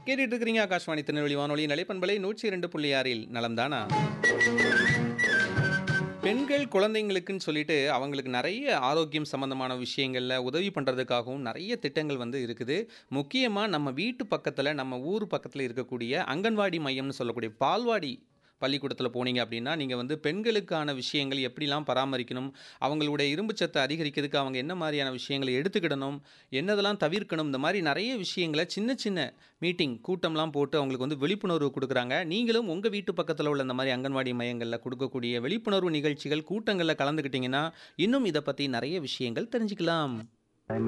கேட்டுட்டு இருக்கிறீங்க ஆகாஷ்வாணி திருநெல்வேலி வானொலி நிலைப்பண்பலை நூற்றி இரண்டு புள்ளி ஆறில் நலம்தானா பெண்கள் குழந்தைங்களுக்குன்னு சொல்லிட்டு அவங்களுக்கு நிறைய ஆரோக்கியம் சம்மந்தமான விஷயங்களில் உதவி பண்ணுறதுக்காகவும் நிறைய திட்டங்கள் வந்து இருக்குது முக்கியமாக நம்ம வீட்டு பக்கத்தில் நம்ம ஊர் பக்கத்தில் இருக்கக்கூடிய அங்கன்வாடி மையம்னு சொல்லக்கூடிய பால்வாடி பள்ளிக்கூடத்தில் போனீங்க அப்படின்னா நீங்கள் வந்து பெண்களுக்கான விஷயங்கள் எப்படிலாம் பராமரிக்கணும் அவங்களுடைய இரும்புச்சத்தை அதிகரிக்கிறதுக்கு அவங்க என்ன மாதிரியான விஷயங்களை எடுத்துக்கிடணும் என்னதெல்லாம் தவிர்க்கணும் இந்த மாதிரி நிறைய விஷயங்களை சின்ன சின்ன மீட்டிங் கூட்டம்லாம் போட்டு அவங்களுக்கு வந்து விழிப்புணர்வு கொடுக்குறாங்க நீங்களும் உங்கள் வீட்டு பக்கத்தில் உள்ள இந்த மாதிரி அங்கன்வாடி மையங்களில் கொடுக்கக்கூடிய விழிப்புணர்வு நிகழ்ச்சிகள் கூட்டங்களில் கலந்துக்கிட்டிங்கன்னா இன்னும் இதை பற்றி நிறைய விஷயங்கள் தெரிஞ்சுக்கலாம்